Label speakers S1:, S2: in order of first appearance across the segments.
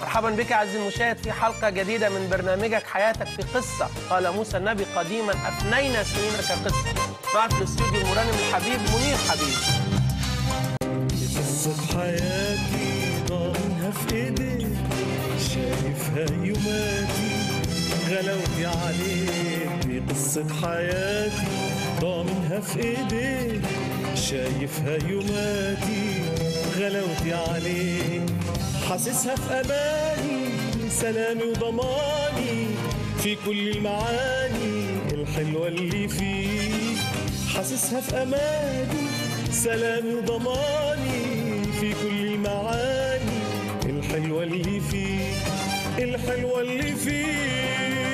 S1: مرحبا بك عزيزي المشاهد في حلقة جديدة من برنامجك حياتك في قصة قال موسى النبي قديما أفنينا سنين كقصة معي في الاستوديو المرنم الحبيب منير حبيب
S2: قصة حياتي ضامنها في ايديك شايفها يوماتي غلاوتي عليك دي قصة حياتي ضامنها في ايديك شايفها يوماتي غلاوتي عليك حاسسها في اماني سلامي وضماني في كل المعاني الحلوة اللي فيك حاسسها في اماني سلامي وضماني في كل المعاني الحلوة اللي فيك الحلوة اللي فيك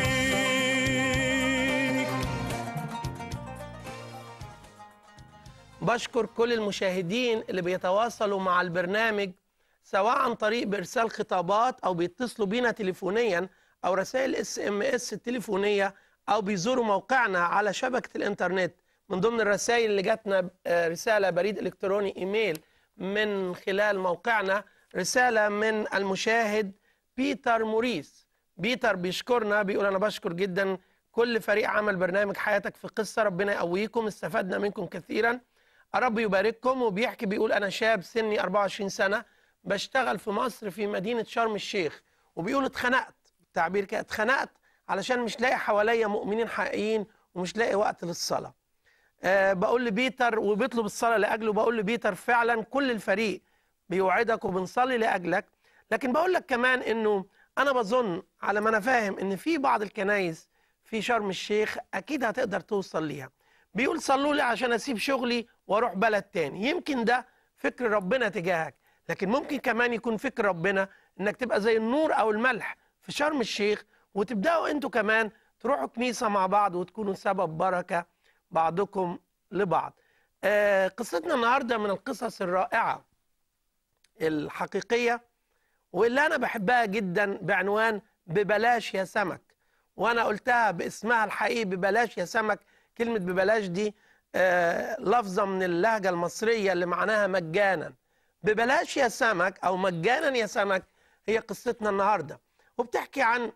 S1: بشكر كل المشاهدين اللي بيتواصلوا مع البرنامج سواء عن طريق بإرسال خطابات أو بيتصلوا بينا تليفونيا أو رسائل اس ام اس التليفونية أو بيزوروا موقعنا على شبكة الإنترنت من ضمن الرسائل اللي جاتنا آه، رسالة بريد إلكتروني إيميل من خلال موقعنا رسالة من المشاهد بيتر موريس بيتر بيشكرنا بيقول أنا بشكر جدا كل فريق عمل برنامج حياتك في قصة ربنا يقويكم استفدنا منكم كثيرا رب يبارككم وبيحكي بيقول أنا شاب سني 24 سنة بشتغل في مصر في مدينة شرم الشيخ وبيقول اتخنقت التعبير كده اتخنقت علشان مش لاقي حواليا مؤمنين حقيقيين ومش لاقي وقت للصلاة أه بقول لبيتر وبيطلب الصلاة لأجله بقول لبيتر فعلا كل الفريق بيوعدك وبنصلي لأجلك لكن بقول لك كمان انه انا بظن على ما انا فاهم ان في بعض الكنايس في شرم الشيخ اكيد هتقدر توصل ليها بيقول صلوا لي عشان اسيب شغلي واروح بلد تاني يمكن ده فكر ربنا تجاهك لكن ممكن كمان يكون فكر ربنا انك تبقى زي النور او الملح في شرم الشيخ وتبداوا انتوا كمان تروحوا كنيسه مع بعض وتكونوا سبب بركه بعضكم لبعض آه قصتنا النهارده من القصص الرائعه الحقيقيه واللي انا بحبها جدا بعنوان ببلاش يا سمك وانا قلتها باسمها الحقيقي ببلاش يا سمك كلمه ببلاش دي آه لفظه من اللهجه المصريه اللي معناها مجانا ببلاش يا سمك او مجانا يا سمك هي قصتنا النهارده وبتحكي عن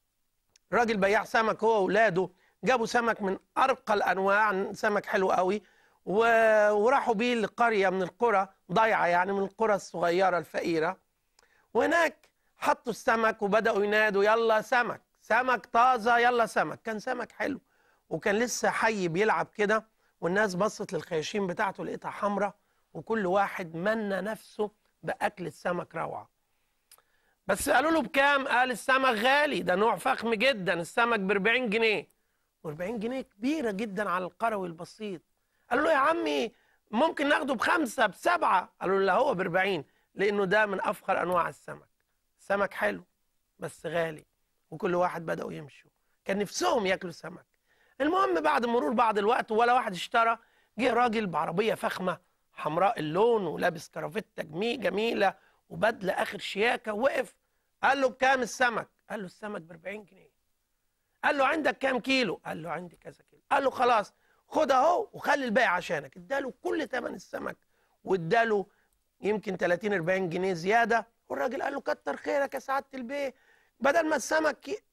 S1: راجل بياع سمك هو واولاده جابوا سمك من ارقى الانواع سمك حلو قوي و... وراحوا بيه لقريه من القرى ضايعه يعني من القرى الصغيره الفقيره وهناك حطوا السمك وبداوا ينادوا يلا سمك سمك طازه يلا سمك كان سمك حلو وكان لسه حي بيلعب كده والناس بصت للخياشيم بتاعته لقيتها حمراء وكل واحد منى نفسه باكل السمك روعه بس قالوا له بكام قال السمك غالي ده نوع فخم جدا السمك ب 40 جنيه و40 جنيه كبيره جدا على القروي البسيط قالوا له يا عمي ممكن ناخده بخمسه بسبعه قالوا له لا هو ب 40 لانه ده من افخر انواع السمك السمك حلو بس غالي وكل واحد بداوا يمشوا كان نفسهم ياكلوا سمك المهم بعد مرور بعض الوقت ولا واحد اشترى جه راجل بعربيه فخمه حمراء اللون ولابس كرافتة جمي- جميله وبدله اخر شياكه وقف قال له بكام السمك قال له السمك ب 40 جنيه قال له عندك كام كيلو قال له عندي كذا كيلو قال له خلاص خد اهو وخلي الباقي عشانك اداله كل ثمن السمك واداله يمكن 30 40 جنيه زياده والراجل قال له كتر خيرك يا سعاده البيه بدل ما السمك ي...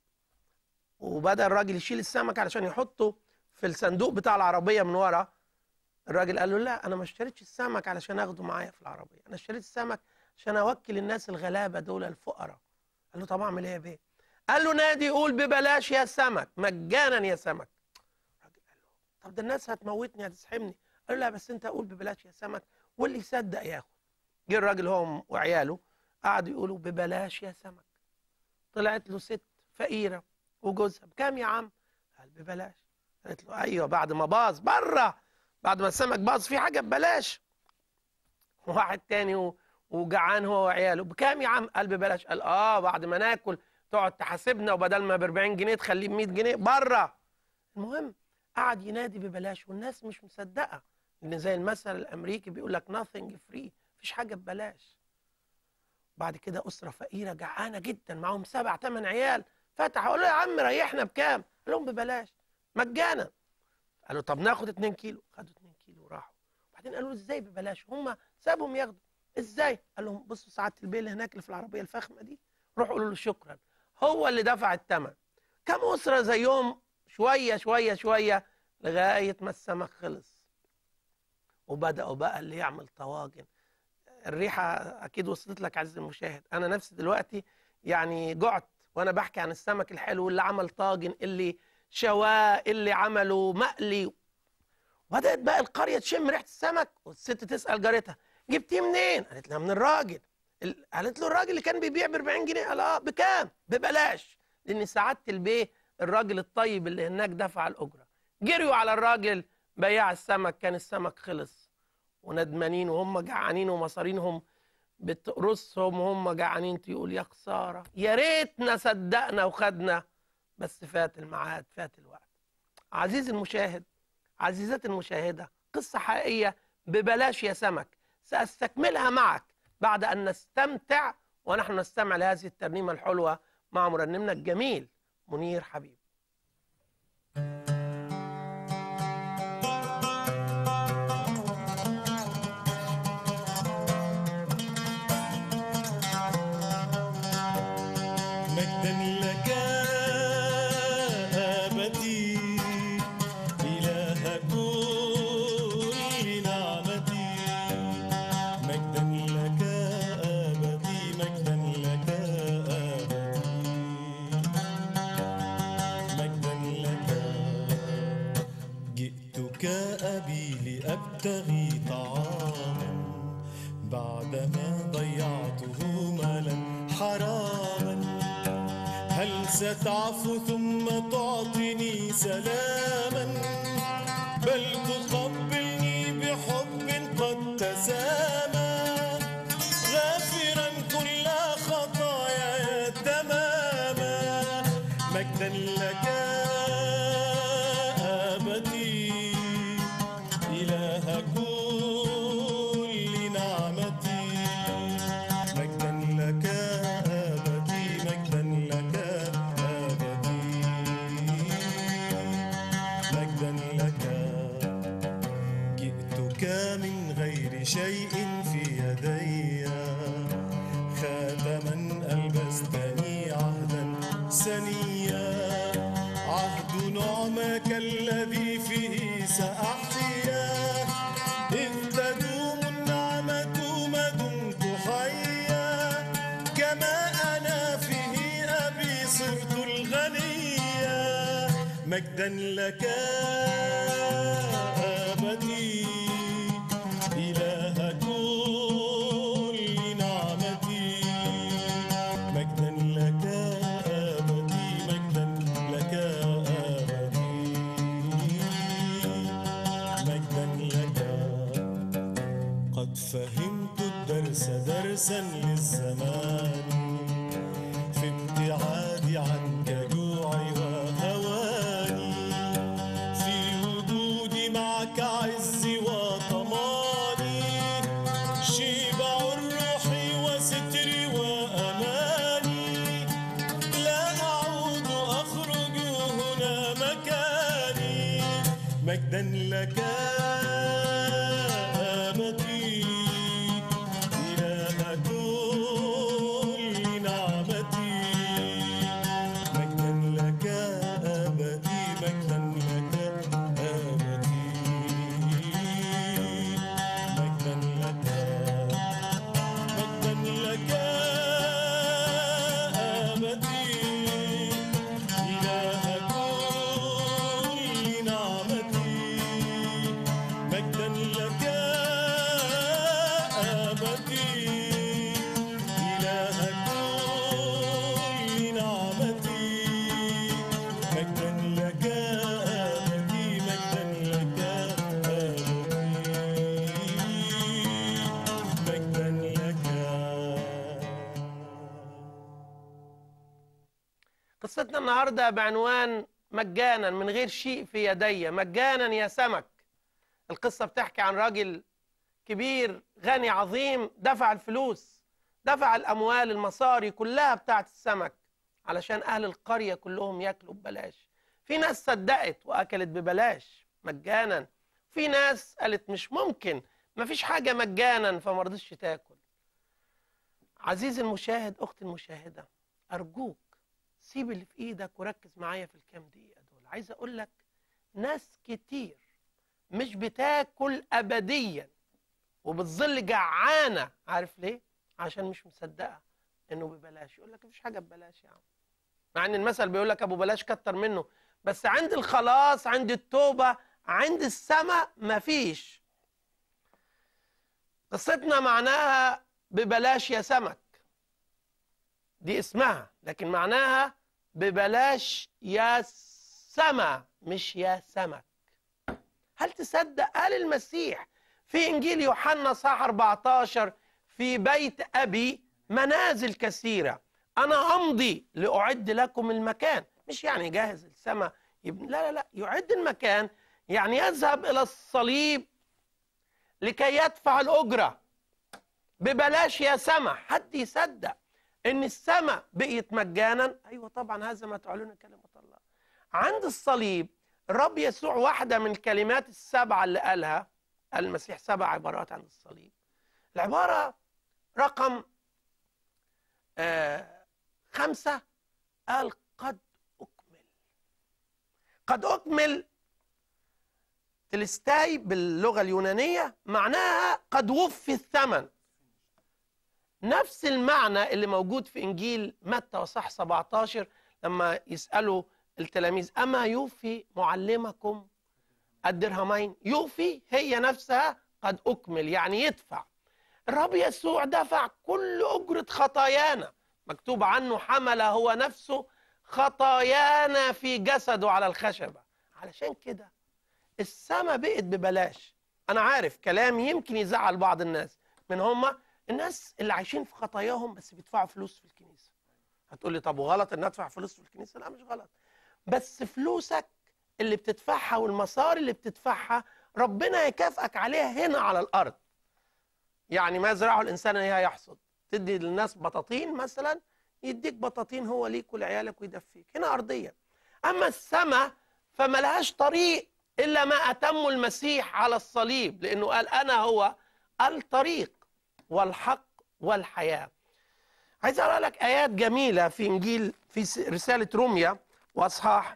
S1: وبدا الراجل يشيل السمك علشان يحطه في الصندوق بتاع العربيه من ورا الراجل قال له لا انا ما اشتريتش السمك علشان اخده معايا في العربيه انا اشتريت السمك عشان اوكل الناس الغلابه دول الفقراء قال له طب اعمل ايه يا بيه قال له نادي يقول ببلاش يا سمك مجانا يا سمك الراجل قال له طب ده الناس هتموتني هتسحبني قال له لا بس انت قول ببلاش يا سمك واللي يصدق ياخد جه الراجل هو وعياله قعدوا يقولوا ببلاش يا سمك طلعت له ست فقيره وجوزها بكام يا عم قال ببلاش قالت له ايوه بعد ما باظ بره بعد ما السمك باظ في حاجه ببلاش واحد تاني و- وجعان هو وعياله بكام يا عم قال ببلاش قال اه بعد ما ناكل تقعد تحاسبنا وبدل ما ب 40 جنيه تخليه ب 100 جنيه بره المهم قعد ينادي ببلاش والناس مش مصدقه لان زي المثل الامريكي بيقول لك nothing free مفيش حاجه ببلاش بعد كده اسره فقيره جعانه جدا معاهم سبع ثمان عيال فتح قالوا له يا عم ريحنا بكام قال لهم ببلاش مجانا قالوا طب ناخد 2 كيلو خدوا 2 كيلو وراحوا بعدين قالوا له ازاي ببلاش هم سابهم ياخدوا ازاي قال لهم بصوا ساعات البيه اللي هناك اللي في العربيه الفخمه دي روح قولوا له شكرا هو اللي دفع الثمن كم اسره زيهم شويه شويه شويه لغايه ما السمك خلص وبداوا بقى اللي يعمل طواجن الريحه اكيد وصلت لك عزيزي المشاهد انا نفسي دلوقتي يعني جعت وانا بحكي عن السمك الحلو اللي عمل طاجن اللي شواه اللي عمله مقلي بدات بقى القريه تشم ريحه السمك والست تسال جارتها جبتيه منين قالت لها من الراجل ال- قالت له الراجل اللي كان بيبيع ب 40 جنيه قال اه بكام ببلاش لان سعاده البيه الراجل الطيب اللي هناك دفع الاجره جريوا على الراجل بياع السمك كان السمك خلص وندمانين وهم جعانين ومصارينهم بتقرصهم وهم جعانين تقول يا خساره يا ريتنا صدقنا وخدنا بس فات الميعاد فات الوقت عزيزي المشاهد عزيزتي المشاهده قصه حقيقيه ببلاش يا سمك ساستكملها معك بعد ان نستمتع ونحن نستمع لهذه الترنيمه الحلوه مع مرنمنا الجميل منير حبيب
S2: مجدا لك أبدي إله كل نعمتي مجدا لك أبدي مجدا لك أبدي مجدا لك جئتك أبي لأبتغي طعاما بعدما ضيعته مالا حراما هل ستعفو ثم تعطيني سلاما بل تقبلني بحب قد تسامى غافرا كل خطاياي تماما مجدا لك أبدي إله كل نعمتي مجدا لك أبدي مجدا لك أبدي مجدا لك جئتك من غير شيء في يدي خاتما ألبستني عهدا سنيا عهد نعمك الذي فيه سأحيا إذ تدوم النعمة ما دمت حيا كما أنا فيه أبي صرت الغنيا مجدا لك أبدي إله كل نعمتي مجدا لك أبدي مجدا لك أبدي مجدا لك قد فهمت الدرس درسا للزمان في ابتعادي عنك جوعي وهواني في وجودي معك عزي وطماني شبع الروح وستري وأماني لا أعود أخرج هنا مكاني مجدا لك أمتي إله كل نعمتي مجدا لك أبدي مجدا لك أبدي مجدا لك مجدا لك أبدي إله كل نعمتي مجدا لك أبدي إله كل نعمتي مجدا لك أبدي مجدا لك أبدي مجدا لك
S1: قصتنا النهارده بعنوان مجانا من غير شيء في يدي مجانا يا سمك القصه بتحكي عن راجل كبير غني عظيم دفع الفلوس دفع الاموال المصاري كلها بتاعت السمك علشان اهل القريه كلهم ياكلوا ببلاش في ناس صدقت واكلت ببلاش مجانا في ناس قالت مش ممكن مفيش حاجه مجانا فما رضتش تاكل عزيزي المشاهد اختي المشاهده ارجوك سيب اللي في ايدك وركز معايا في الكام دقيقه دول عايز اقول لك ناس كتير مش بتاكل ابديا وبتظل جعانه عارف ليه عشان مش مصدقه انه ببلاش يقول لك مفيش حاجه ببلاش يا عم مع ان المثل بيقول لك ابو بلاش كتر منه بس عند الخلاص عند التوبه عند السماء مفيش قصتنا معناها ببلاش يا سمك دي اسمها لكن معناها ببلاش يا سما مش يا سمك هل تصدق قال المسيح في انجيل يوحنا صح 14 في بيت ابي منازل كثيره انا امضي لاعد لكم المكان مش يعني جاهز السماء يبني لا لا لا يعد المكان يعني يذهب الى الصليب لكي يدفع الاجره ببلاش يا سما حد يصدق ان السماء بقيت مجانا ايوه طبعا هذا ما تعلن كلمه الله عند الصليب الرب يسوع واحده من الكلمات السبعه اللي قالها قال المسيح سبع عبارات عن الصليب العباره رقم آه خمسه قال قد اكمل قد اكمل تلستاي باللغه اليونانيه معناها قد وفي الثمن نفس المعنى اللي موجود في انجيل متى وصح 17 لما يسالوا التلاميذ اما يوفي معلمكم الدرهمين يوفي هي نفسها قد اكمل يعني يدفع الرب يسوع دفع كل اجره خطايانا مكتوب عنه حمل هو نفسه خطايانا في جسده على الخشبه علشان كده السما بقت ببلاش انا عارف كلام يمكن يزعل بعض الناس من هم الناس اللي عايشين في خطاياهم بس بيدفعوا فلوس في الكنيسه هتقول لي طب وغلط ان ادفع فلوس في الكنيسه لا مش غلط بس فلوسك اللي بتدفعها والمصاري اللي بتدفعها ربنا يكافئك عليها هنا على الارض يعني ما يزرعه الانسان ايه يحصد تدي للناس بطاطين مثلا يديك بطاطين هو ليك ولعيالك ويدفيك هنا ارضيا اما السماء فملهاش طريق الا ما اتمه المسيح على الصليب لانه قال انا هو الطريق والحق والحياه عايز اقرا لك ايات جميله في انجيل في رساله روميا واصحاح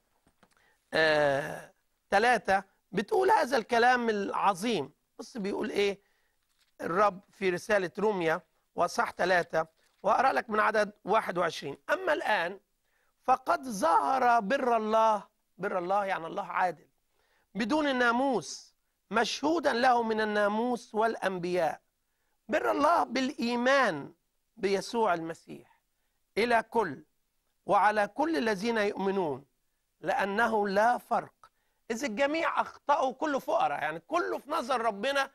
S1: آه ثلاثة بتقول هذا الكلام العظيم بص بيقول ايه الرب في رسالة روميا واصحاح ثلاثة واقرا لك من عدد 21 اما الان فقد ظهر بر الله بر الله يعني الله عادل بدون الناموس مشهودا له من الناموس والانبياء بر الله بالايمان بيسوع المسيح الى كل وعلى كل الذين يؤمنون لانه لا فرق اذ الجميع اخطاوا كله فقراء يعني كله في نظر ربنا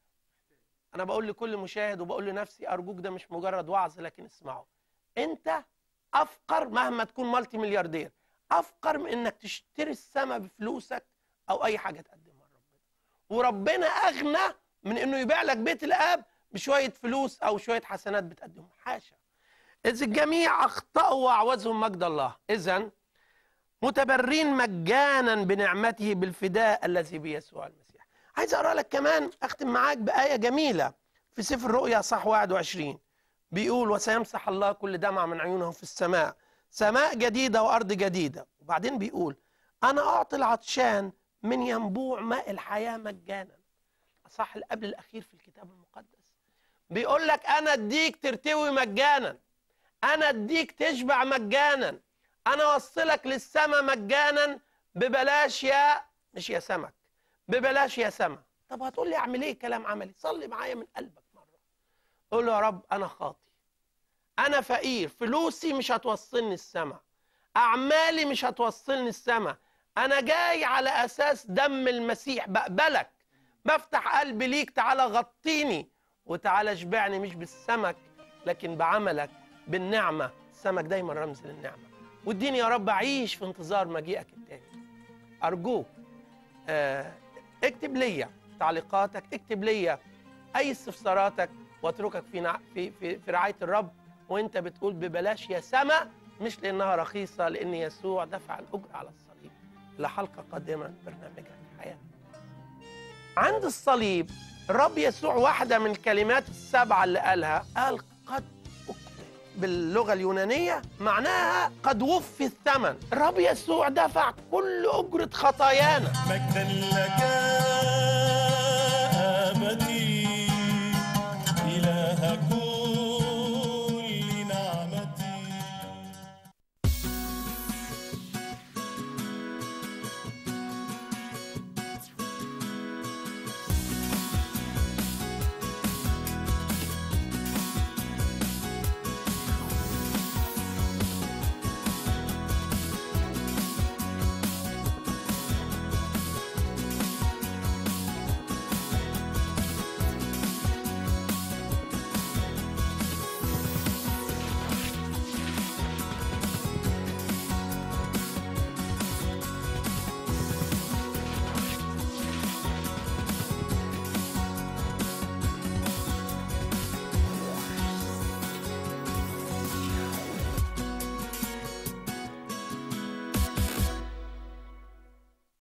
S1: انا بقول لكل مشاهد وبقول لنفسي ارجوك ده مش مجرد وعظ لكن اسمعوا انت افقر مهما تكون مالتي ملياردير افقر من انك تشتري السماء بفلوسك او اي حاجه تقدمها لربنا وربنا اغنى من انه يبيع لك بيت الاب بشويه فلوس او شويه حسنات بتقدمهم حاشا اذ الجميع اخطاوا واعوزهم مجد الله اذا متبرين مجانا بنعمته بالفداء الذي بيسوع المسيح عايز اقرا لك كمان اختم معاك بايه جميله في سفر الرؤيا صح 21 بيقول وسيمسح الله كل دمع من عيونهم في السماء سماء جديده وارض جديده وبعدين بيقول انا اعطي العطشان من ينبوع ماء الحياه مجانا صح قبل الاخير في الكتاب المقدس بيقول لك انا اديك ترتوي مجانا انا اديك تشبع مجانا انا اوصلك للسماء مجانا ببلاش يا مش يا سمك ببلاش يا سما طب هتقول لي اعمل ايه كلام عملي صلي معايا من قلبك مره قول له يا رب انا خاطي انا فقير فلوسي مش هتوصلني السماء اعمالي مش هتوصلني السماء انا جاي على اساس دم المسيح بقبلك بفتح قلبي ليك تعالى غطيني وتعالى اشبعني مش بالسمك لكن بعملك بالنعمه السمك دايما رمز للنعمه واديني يا رب اعيش في انتظار مجيئك التاني ارجوك آه اكتب لي تعليقاتك اكتب لي اي استفساراتك واتركك في, نع... في في في رعايه الرب وانت بتقول ببلاش يا سما مش لانها رخيصه لان يسوع دفع الاجر على الصليب لحلقه قادمه من برنامجك الحياه عند الصليب الرب يسوع واحده من الكلمات السبعه اللي قالها قال قد اكمل باللغة اليونانية معناها قد وفي الثمن الرب يسوع دفع كل أجرة خطايانا
S2: مجدا لك